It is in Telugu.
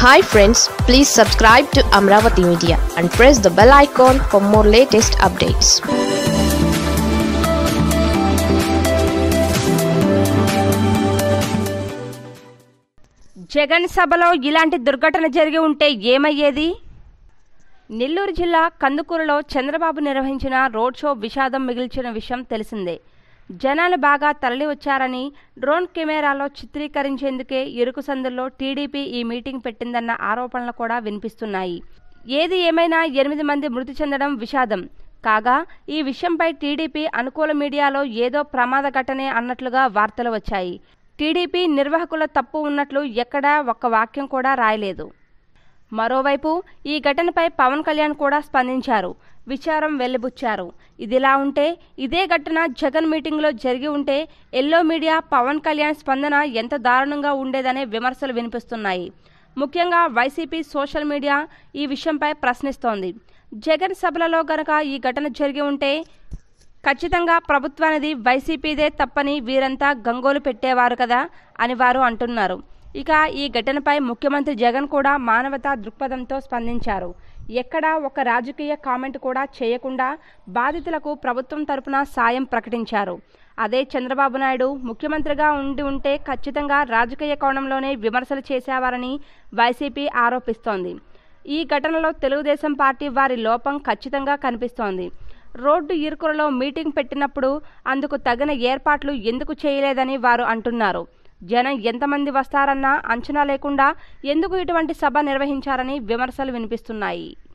hi friends please subscribe to Amaravati media and press the bell icon for more latest updates Jagan సభలో ఇలాంటి దుర్ఘటన జరిగి ఉంటే ఏమయ్యేది నెల్లూరు జిల్లా కందుకూరులో చంద్రబాబు నిర్వహించిన రోడ్ షో విషాదం మిగిల్చిన విషయం తెలిసిందే జనాలు బాగా తరలి వచ్చారని డ్రోన్ కెమెరాలో చిత్రీకరించేందుకే ఇరుకు సందుల్లో టీడీపీ ఈ మీటింగ్ పెట్టిందన్న ఆరోపణలు కూడా వినిపిస్తున్నాయి ఏది ఏమైనా ఎనిమిది మంది మృతి చెందడం విషాదం కాగా ఈ విషయంపై టీడీపీ అనుకూల మీడియాలో ఏదో ప్రమాద ఘటనే అన్నట్లుగా వార్తలు వచ్చాయి టీడీపీ నిర్వాహకుల తప్పు ఉన్నట్లు ఎక్కడా ఒక్క వాక్యం కూడా రాయలేదు మరోవైపు ఈ ఘటనపై పవన్ కళ్యాణ్ కూడా స్పందించారు విచారం వెల్లిబుచ్చారు ఇదిలా ఉంటే ఇదే ఘటన జగన్ మీటింగ్లో జరిగి ఉంటే ఎల్లో మీడియా పవన్ కళ్యాణ్ స్పందన ఎంత దారుణంగా ఉండేదనే విమర్శలు వినిపిస్తున్నాయి ముఖ్యంగా వైసీపీ సోషల్ మీడియా ఈ విషయంపై ప్రశ్నిస్తోంది జగన్ సభలలో గనక ఈ ఘటన జరిగి ఉంటే ఖచ్చితంగా ప్రభుత్వానిది వైసీపీదే తప్పని వీరంతా గంగోలు పెట్టేవారు కదా అని వారు అంటున్నారు ఇక ఈ ఘటనపై ముఖ్యమంత్రి జగన్ కూడా మానవతా దృక్పథంతో స్పందించారు ఎక్కడా ఒక రాజకీయ కామెంట్ కూడా చేయకుండా బాధితులకు ప్రభుత్వం తరపున సాయం ప్రకటించారు అదే చంద్రబాబు నాయుడు ముఖ్యమంత్రిగా ఉండి ఉంటే ఖచ్చితంగా రాజకీయ కోణంలోనే విమర్శలు చేసేవారని వైసీపీ ఆరోపిస్తోంది ఈ ఘటనలో తెలుగుదేశం పార్టీ వారి లోపం ఖచ్చితంగా కనిపిస్తోంది రోడ్డు ఇరుకులలో మీటింగ్ పెట్టినప్పుడు అందుకు తగిన ఏర్పాట్లు ఎందుకు చేయలేదని వారు అంటున్నారు జనం ఎంతమంది వస్తారన్న అంచనా లేకుండా ఎందుకు ఇటువంటి సభ నిర్వహించారని విమర్శలు వినిపిస్తున్నాయి